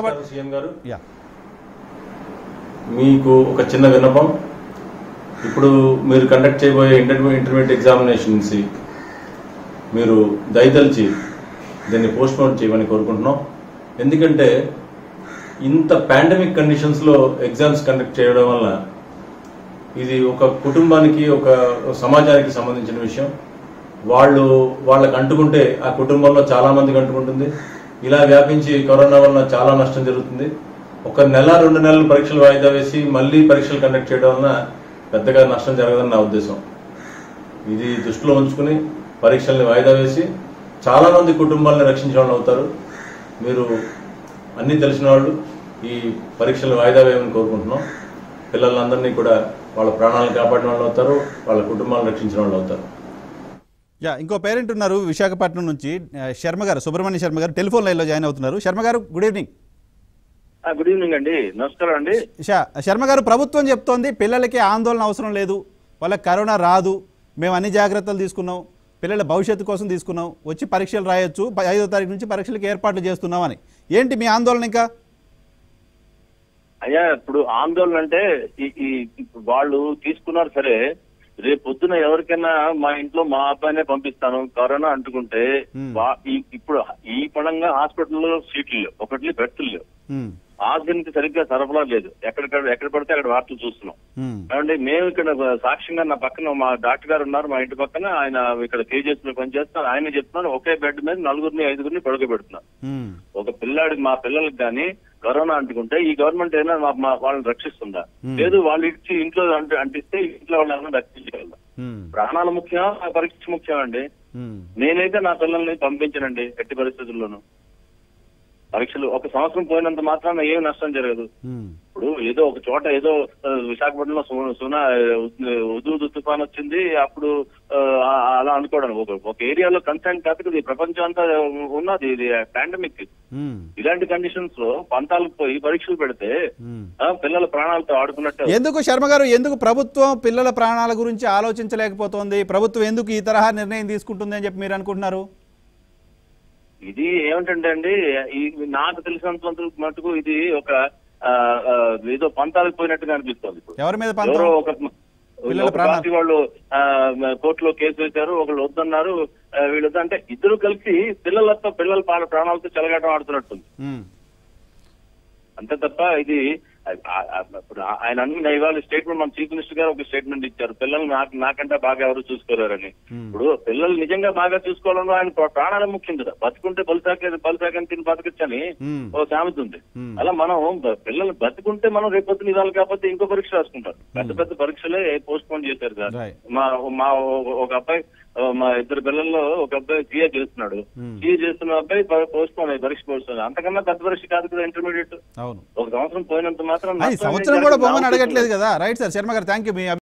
Visakhapatnam CM గారు yeah మీకు ఒక చిన్న విన్నపం ఇప్పుడు మీరు కండక్ట్ చేయబోయే ఇంటర్మీడియట్ ఇంటర్మీడియట్ ఎగ్జామినేషన్స్ మీరు దయతలిచి దీన్ని పోస్ట్పోన్ చేయమని కోరుకుంటున్నాం ఎందుకంటే ఇంత పాండమిక్ కండిషన్స్లో ఎగ్జామ్స్ కండక్ట్ చేయడం వల్ల ఇది ఒక కుటుంబానికి ఒక సమాజానికి సంబంధించిన విషయం వాళ్ళు వాళ్ళకి అంటుకుంటే ఆ కుటుంబంలో చాలా మందికి అంటుకుంటుంది ఇలా వ్యాపించి కరోనా వల్ల చాలా నష్టం జరుగుతుంది ఒక నెల రెండు నెలలు పరీక్షలు వాయిదా వేసి మళ్ళీ పరీక్షలు కండక్ట్ చేయడం వలన పెద్దగా నష్టం జరగదని నా ఉద్దేశం ఇది దృష్టిలో ఉంచుకుని పరీక్షల్ని వాయిదా వేసి చాలా మంది కుటుంబాలను రక్షించిన వాళ్ళు అవుతారు మీరు అన్నీ తెలిసిన వాళ్ళు ఈ పరీక్షలు వాయిదా వేయమని కోరుకుంటున్నాం పిల్లలందరినీ కూడా వాళ్ళ ప్రాణాలను కాపాడిన వాళ్ళు అవుతారు వాళ్ళ కుటుంబాలను రక్షించిన వాళ్ళు అవుతారు యా ఇంకో పేరెంట్ ఉన్నారు విశాఖపట్నం నుంచి ఆ, శర్మ గారు సుబ్రహ్మణ్య శర్మ గారు టెలిఫోన్ లైన్లో జాయిన్ అవుతున్నారు శర్మ గారు గుడ్ ఈవినింగ్ ఆ, గుడ్ ఈవినింగ్ అండి నమస్కారం అండి శ- శర్మ గారు ప్రభుత్వం చెప్తోంది పిల్లలకి ఆందోళన అవసరం లేదు వాళ్ళకి కరోనా రాదు మేము అన్ని జాగ్రత్తలు తీసుకున్నాం పిల్లల భవిష్యత్తు కోసం తీసుకున్నాం వచ్చి పరీక్షలు రాయొచ్చు ప- ఐదో తారీఖు నుంచి పరీక్షలకు ఏర్పాట్లు చేస్తున్నాం అని ఏంటి మీ ఆందోళన ఇంకా అయ్యా ఇప్పుడు ఆందోళన అంటే ఈ ఈ ఇప్పుడు వాళ్ళు తీసుకున్నారు సరే రేపు పొద్దున ఎవరికైనా మా ఇంట్లో మా అబ్బాయినే పంపిస్తాను కరోనా అంటుకుంటే Hmm. వా- ఈ- ఇప్పుడు ఈ పడంగా హాస్పిటల్లో సీట్లు లేవు ఒకటి బెడ్లు లేవు ఉమ్, ఆక్సిజన్ కి సరిగ్గా సరఫరా లేదు ఎక్కడికక్కడ ఎక్కడ పడితే అక్కడ వార్తలు చూస్తున్నాం ఉమ్, ఏమంటే మేము ఇక్కడ సాక్ష్యంగా నా పక్కన మా డాక్టర్ గారు ఉన్నారు మా ఇంటి పక్కన ఆయన ఇక్కడ కేజీఎస్ లో పనిచేస్తున్నారు ఆయన చెప్తున్నారు ఒకే బెడ్ మీద నలుగురిని ఐదుగురిని పడుకోబెడుతున్నారు ఉమ్, ఒక పిల్లాడికి మా పిల్లలకి కానీ కరోనా అంటుకుంటే ఈ గవర్నమెంట్ ఏమైనా మా- మా వాళ్ళని రక్షిస్తుందా Hmm. లేదు వాళ్ళు ఇచ్చి ఇంట్లో అంటు- అంటిస్తే ఇంట్లో వాళ్ళని రక్షించగలరా ఉమ్, ప్రాణాలు ముఖ్యం పరీక్ష ముఖ్యం అండి ఉమ్, నేనైతే నా పిల్లల్ని పంపించనండి ఎట్టి పరిస్థితుల్లోనూ పరీక్షలు ఒక సంవత్సరం పోయినంత మాత్రాన ఏం నష్టం జరగదు ఉమ్, ఇప్పుడు ఏదో ఒక చోట ఏదో ఆ, విశాఖపట్నంలో సు- సునా ఉదు తుఫాన్ వచ్చింది అప్పుడు ఆ, అలా అనుకోవడం ఒక ఒక ఏరియాలో కన్సర్న్ కాదు ఇది ప్రపంచం అంతా ఉన్నది ఇది పాండమిక్ ఉమ్, ఇలాంటి కండిషన్స్ లో పంతాలకు పోయి పరీక్షలు పెడితే ఉమ్. ఆ, పిల్లల ప్రాణాలతో ఆడుకున్నట్టు ఎందుకు శర్మ గారు ఎందుకు ప్రభుత్వం పిల్లల ప్రాణాల గురించి ఆలోచించలేకపోతోంది ప్రభుత్వం ఎందుకు ఈ తరహా నిర్ణయం తీసుకుంటుంది అని చెప్పి మీరు అనుకుంటున్నారు ఇది ఏమిటంటే అండి ఈ నాకు తెలిసినంత మటుకు ఇది ఒక ఆ, ఆ, ఏదో పంతాలకు పోయినట్టుగా అనిపిస్తుంది ఇప్పుడు ఎవరి మీద ఎవరో పంతం ఒక పిల్లల ఒక ప్రాణాలు- పార్టీ వాళ్ళు ఆ, కోర్టులో కేసు వేశారు ఒకళ్ళు వద్దన్నారు ఆ, వీళ్ళు వద్దు అంటే ఇద్దరు కలిసి పిల్లలతో పిల్లల పాల ప్రాణాలతో చెలగాటం ఆడుతున్నట్టుంది ఉమ్, అంతే తప్ప ఇది ఆ- ఆ- ఇప్పుడు ఆయన అన్ని ఇవాళ స్టేట్మెంట్ మన చీఫ్ మినిస్టర్ గారు ఒక స్టేట్మెంట్ ఇచ్చారు పిల్లలు నాకు నాకంటే బాగా ఎవరు చూసుకోలేరని Hmm. ఇప్పుడు పిల్లలు నిజంగా బాగా చూసుకోవాలన్నా ఆయన ప్రా- ప్రాణాలే ముఖ్యం కదా బతుకుంటే బలిసాక బలిసాకని తిని బతకచ్చని ఉమ్, ఓ సామెత ఉంది Hmm. అలా మనం బ- పిల్లలు బతుకుంటే మనం రేపొద్దున ఇవ్వాలి కాకపోతే ఇంకో పరీక్ష రాసుకుంటారు పెద్ద పెద్ద పరీక్షలే పోస్ట్ పోన్ చేశారు సార్ Right. మా మా ఓ- ఒక అబ్బాయి ఆ, మా ఇద్దరు పిల్లల్లో ఒక అబ్బాయి సీఏ చేస్తున్నాడు Hmm. సీఏ చేస్తున్న అబ్బాయి పోస్ట్ పోన్ పరీక్ష పోస్ట్ పోన్ అంతకన్నా పెద్ద పరీక్ష కాదు కదా ఇంటర్మీడియట్ అవును ఒక సంవత్సరం పోయినంత మాత్రం అది నష్టం ఏం సంవత్సరం కూడా జరగదు. బొమ్మని అడగట్లేదు కదా రైట్ సార్ శర్మ గారు థ్యాంక్ యూ మీ